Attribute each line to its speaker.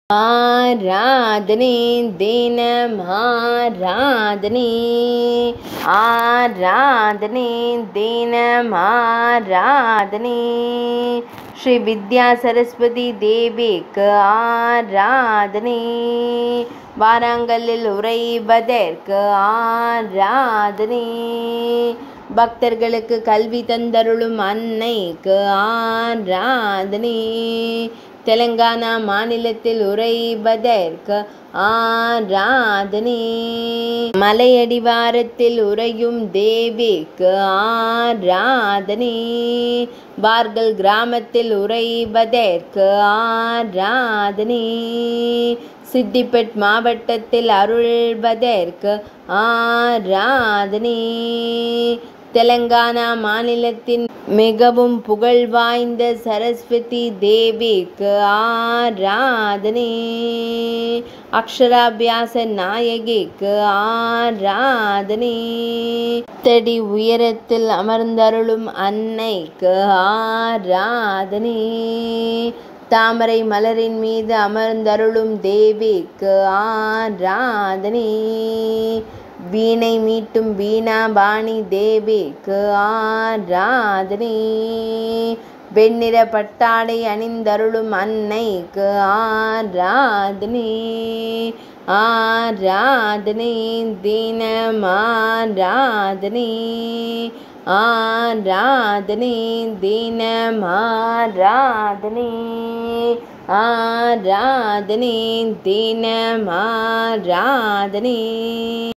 Speaker 1: ஆராதனை தினம் ஆராதனை ஆராதனை தினம் ஆராதனை ஸ்ரீ வித்யா சரஸ்வதி தேவிக்கு ஆராதனை வாராங்கல்லில் உறைவதற்கு ஆராதனை பக்தர்களுக்கு கல்வி தந்தருளும் அன்னைக்கு ஆராதனை தெலங்கானா மாநிலத்தில் உறைவதற்கு ஆராதனை மலையடிவாரத்தில் உறையும் தேவிக்கு ஆராதனை பார்கல் கிராமத்தில் உறைவதற்கு ஆராதனை சித்திபெட் மாவட்டத்தில் அருள்வதற்கு ஆராதனை தெலங்கானா மாநிலத்தின் மிகவும் புகழ் வாய்ந்த சரஸ்வதி தேவிக்கு ஆராதனை அக்ஷராபியாச நாயகிக்கு ஆராதனை தடி உயரத்தில் அமர்ந்தருளும் அன்னைக்கு ஆராதனை தாமரை மலரின் மீது அமர்ந்தருளும் தேவிக்கு ஆராதனை வீணை மீட்டும் வீணாபாணி தேவிக்கு ஆராதனை வெண்ணிற பட்டாடை அணிந்தருளும் அன்னைக்கு ஆராதனை ஆராதனை தினம் ஆராதனை ஆராதனை தினம் ஆராதனை ஆராதனை தினம் ஆராதனை